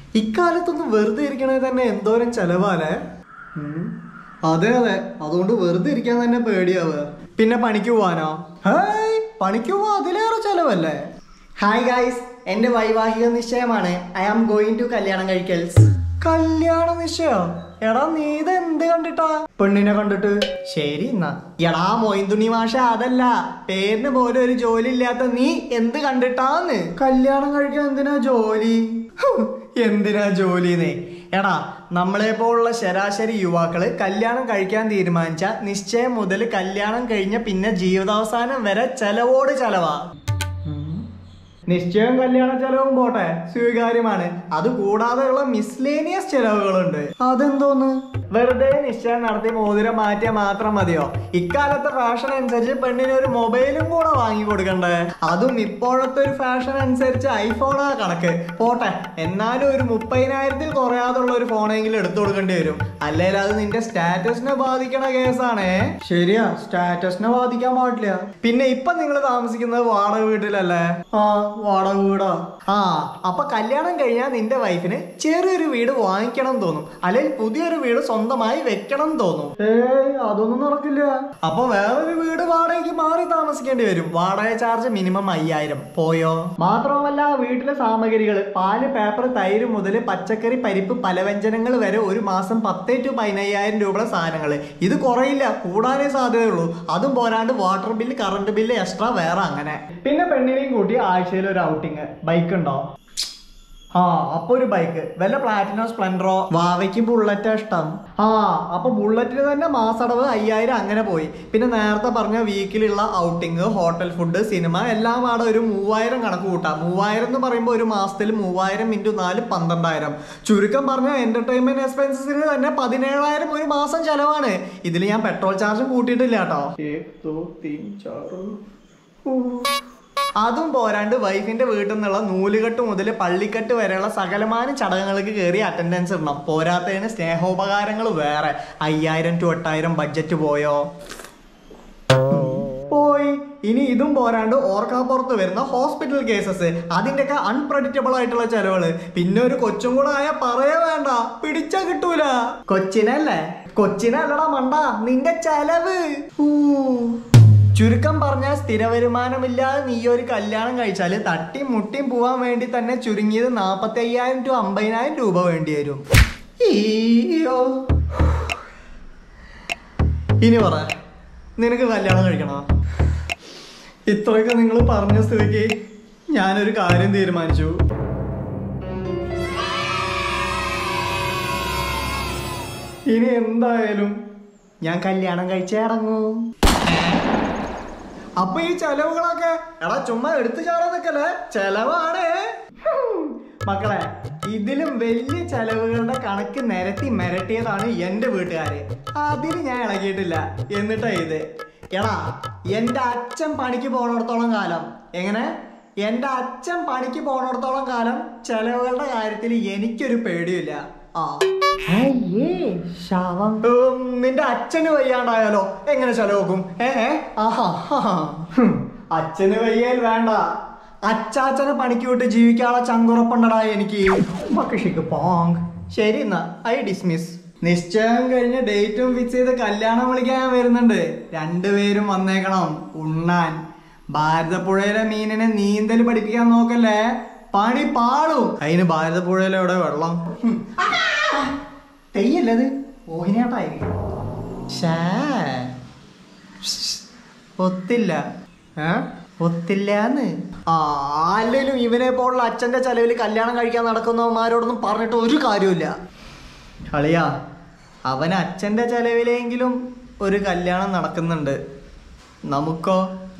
ഇക്കാലത്തൊന്നും വെറുതെ ഇരിക്കണേ തന്നെ എന്തോരം ചെലവാലേ ഉം. അതെ അതെ അതുകൊണ്ട് വെറുതെ ഇരിക്കാൻ തന്നെ പേടിയാവുക പിന്നെ പണിക്ക് പോവാനോ ഹായ് പണിക്ക് പോവാ അതിലേറെ ചെലവല്ലേ ഹായ് ഗായ്സ് എന്റെ വൈവാഹിക നിശ്ചയമാണ് ഐ ആം ഗോയിങ് ടു കല്യാണം കഴിക്കൽസ് കല്യാണ നിശ്ചയോ എടാ നീ ഇത് എന്ത് കണ്ടിട്ടാ പെണ്ണിനെ കണ്ടിട്ട് ശരി എന്നാ എടാ മൊയ്തുണി മാഷ അതല്ല പേരിന് പോലും ഒരു ജോലി ഇല്ലാത്ത നീ എന്ത് കണ്ടിട്ടാന്ന് കല്യാണം കഴിക്കാൻ എന്തിനാ ജോലി ഹും, എന്തിനാ ജോലിന്നേ എടാ നമ്മളെ പോലുള്ള ശരാശരി യുവാക്കള് കല്യാണം കഴിക്കാൻ തീരുമാനിച്ച നിശ്ചയം മുതൽ കല്യാണം കഴിഞ്ഞ പിന്നെ ജീവിതാവസാനം വരെ ചെലവോട് ചെലവാ നിശ്ചയം കല്യാണ ചെലവും പോട്ടെ സ്വീകാര്യമാണ് അത് കൂടാതെയുള്ള മിസ്ലേനിയസ് ചെലവുകളുണ്ട് അതെന്തോന്ന് വെറുതെ നിശ്ചയം നടത്തി മോതിരം മാറ്റിയാൽ മാത്രം മതിയോ ഇക്കാലത്തെ ഫാഷൻ അനുസരിച്ച് പെണ്ണിന് ഒരു മൊബൈലും കൂടെ വാങ്ങി കൊടുക്കണ്ടേ അതും ഇപ്പോഴത്തെ ഒരു ഫാഷൻ അനുസരിച്ച് ഐഫോണാ കണക്ക് പോട്ടെ എന്നാലും ഒരു മുപ്പതിനായിരത്തിൽ കുറയാതുള്ള ഒരു ഫോണെങ്കിലും എടുത്തു കൊടുക്കേണ്ടി വരും അല്ലെങ്കിൽ അത് നിന്റെ സ്റ്റാറ്റസിനെ ബാധിക്കണ കേസാണേ ശരിയാ സ്റ്റാറ്റസിനെ ബാധിക്കാൻ പാടില്ല പിന്നെ ഇപ്പൊ നിങ്ങൾ താമസിക്കുന്നത് വാടക വീട്ടിലല്ലേ ആ വാടക വീടാ ആ അപ്പൊ കല്യാണം കഴിഞ്ഞാൽ നിന്റെ വൈഫിന് ചെറിയൊരു വീട് വാങ്ങിക്കണം തോന്നും അല്ലെങ്കിൽ പുതിയൊരു വീട് സ്വന്തമായി വെക്കണം തോന്നും ഏയ് അതൊന്നും നടക്കില്ല അപ്പൊ വേറൊരു വീട് വാടകയ്ക്ക് മാറി താമസിക്കേണ്ടി വരും വാടക ചാർജ് മിനിമം അയ്യായിരം പോയോ മാത്രമല്ല വീട്ടിലെ സാമഗ്രികൾ പാല് പേപ്പർ തൈര് മുതൽ പച്ചക്കറി പരിപ്പ് പലവ്യഞ്ജനങ്ങൾ വരെ ഒരു മാസം പത്തേ ടു പതിനയ്യായിരം രൂപയുടെ സാധനങ്ങൾ ഇത് കുറയില്ല കൂടാനേ സാധ്യതയുള്ളൂ അതും പോരാണ്ട് water bill current bill extra വേറെ അങ്ങനെ പിന്നെ പെണ്ണിനെയും കൂട്ടി ആഴ്ചയിൽ ഒരു ഔട്ടിങ് ബൈക്ക് ഉണ്ടോ ആ അപ്പൊ ഒരു ബൈക്ക് വല്ല പ്ലാറ്റിനോ സ്പ്ലെൻഡറോ വാവയ്ക്ക് ബുള്ളറ്റാ ഇഷ്ടം ആ അപ്പൊ ബുള്ളറ്റിന് തന്നെ മാസടവ് അയ്യായിരം അങ്ങനെ പോയി പിന്നെ നേരത്തെ പറഞ്ഞ വീക്കിലുള്ള ഔട്ടിങ് ഹോട്ടൽ ഫുഡ് സിനിമ എല്ലാം ആടെ ഒരു മൂവായിരം കണക്ക് കൂട്ടാം മൂവായിരം എന്ന് പറയുമ്പോൾ ഒരു മാസത്തിൽ മൂവായിരം ഇൻറ്റു നാല് പന്ത്രണ്ടായിരം ചുരുക്കം പറഞ്ഞ എന്റർടൈൻമെന്റ് എക്സ്പെൻസസിന് തന്നെ പതിനേഴായിരം ഒരു മാസം ചെലവാണ് ഇതിൽ ഞാൻ പെട്രോൾ ചാർജും കൂട്ടിയിട്ടില്ല കേട്ടോ അതും പോരാണ്ട് വൈഫിന്റെ വീട്ടിൽ നിന്നുള്ള നൂലുകെട്ട് മുതൽ പള്ളിക്കെട്ട് വരെയുള്ള സകലമാനം ചടങ്ങുകൾക്ക് കയറി അറ്റൻഡൻസ് ഇടണം പോരാത്തതിന് സ്നേഹോപകാരങ്ങൾ വേറെ അയ്യായിരം ടു എട്ടായിരം ബഡ്ജറ്റ് പോയോ പോയി ഇനി ഇതും പോരാണ്ട് ഓർക്കാപ്പുറത്ത് വരുന്ന ഹോസ്പിറ്റൽ കേസസ് അതിന്റെയൊക്കെ അൺപ്രഡിക്റ്റബിൾ ആയിട്ടുള്ള ചെലവുകള് പിന്നെ ഒരു കൊച്ചും കൂടെ ആയാൽ പറയേ വേണ്ട പിടിച്ചാ കിട്ടൂല കൊച്ചിനല്ലേ കൊച്ചിനല്ലടാ മണ്ട നിന്റെ ചെലവ് ഊ. ചുരുക്കം പറഞ്ഞാൽ സ്ഥിര വരുമാനമില്ലാതെ നീ ഒരു കല്യാണം കഴിച്ചാൽ തട്ടിയും മുട്ടിയും പോവാൻ വേണ്ടി തന്നെ ചുരുങ്ങിയത് നാപ്പത്തി അയ്യായിരം ടു അമ്പതിനായിരം രൂപ വേണ്ടി വരും ഈയോ. ഇനി പറ നിനക്ക് കല്യാണം കഴിക്കണോ ഇത്രയൊക്കെ നിങ്ങൾ പറഞ്ഞ സ്ഥിതിക്ക് ഞാനൊരു കാര്യം തീരുമാനിച്ചു ഇനി എന്തായാലും ഞാൻ കല്യാണം കഴിച്ചേ ഇറങ്ങൂ അപ്പൊ ഈ ചെലവുകളൊക്കെ എടാ ചുമ്മാ എടുത്തു ചാടാൻ നിക്കല്ലേ ചെലവാണ് മക്കളെ ഇതിലും വലിയ ചെലവുകളുടെ കണക്ക് നിരത്തി മിരട്ടിയതാണ് എന്റെ വീട്ടുകാര് അതിന് ഞാൻ ഇളകിയിട്ടില്ല എന്നിട്ടാ ഇത് എടാ എന്റെ അച്ഛൻ പണിക്ക് പോണിടത്തോളം കാലം എങ്ങനെ എന്റെ അച്ഛൻ പണിക്ക് പോണിടത്തോളം കാലം ചെലവുകളുടെ കാര്യത്തിൽ എനിക്കൊരു പേടിയില്ല ആ ശവം ഉം, നിന്റെ അച്ഛന് വയ്യാണ്ടായാലോ എങ്ങനെ ചെലവോക്കും ഏ ഏ? ആഹാ ഹാ. ഹും, അച്ഛന് വയ്യാൽ വേണ്ട അച്ചാച്ചനെ പണിക്ക് വിട്ട് ജീവിക്കാനുള്ള ചങ്കുറപ്പുണ്ടടാ എനിക്ക് മക്കിഷിക്ക് പോങ് ശരി എന്നാ ഐ ഡിസ്മിസ് നിശ്ചയം കഴിഞ്ഞ് ഡേറ്റും ഫിക്സ് ചെയ്ത് കല്യാണം വിളിക്കാൻ ഞാൻ വരുന്നുണ്ട് രണ്ടുപേരും വന്നേക്കണം ഉണ്ണാൻ ഭാരതപ്പുഴയിലെ മീനിനെ നീന്തൽ പഠിപ്പിക്കാൻ നോക്കല്ലേ പണി പാളും അതിന് ഭാരതപ്പുഴയിലെ എവിടെ വെള്ളം ഹും. തെയ്യല്ലത് മോഹിനിയാട്ടായിരിക്കും ഷേ ഒത്തില്ല ഏ ഒത്തില്ലാന്ന് ആ അല്ലേലും ഇവനെ പോലുള്ള അച്ഛന്റെ ചെലവിൽ കല്യാണം കഴിക്കാൻ നടക്കുന്നവന്മാരോടൊന്നും പറഞ്ഞിട്ട് ഒരു കാര്യമില്ല കളിയാ അവൻ അച്ഛന്റെ ചെലവിലെങ്കിലും ഒരു കല്യാണം നടക്കുന്നുണ്ട് നമുക്കോ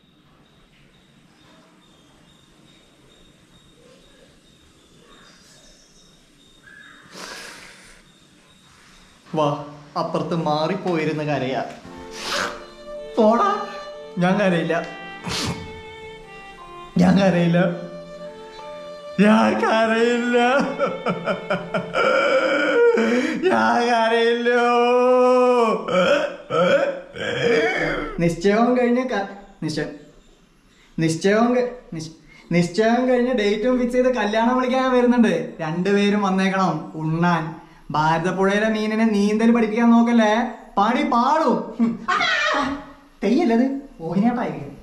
വാ അപ്പുറത്ത് മാറിപ്പോയിരുന്ന കരയാ പോടാ ഞാൻ കരയില്ല ഞാൻ കരയില്ല ഞാൻ കരയില്ല ഞാൻ കരയില്ലോ നിശ്ചയവും കഴിഞ്ഞ ക- നിശ്ചയം നിശ്ചയവും ക- നിശ്ച- നിശ്ചയം കഴിഞ്ഞ് ഡേറ്റും ഫിക്സ് ചെയ്ത് കല്യാണം വിളിക്കാൻ വരുന്നുണ്ട് രണ്ടുപേരും വന്നേക്കണം ഉണ്ണാൻ ഭാരതപ്പുഴയിലെ മീനിനെ നീന്തൽ പഠിപ്പിക്കാൻ നോക്കല്ലേ പണി പാടും തെയ്യല്ലത് മോഹിനിയാട്ടായിരിക്കും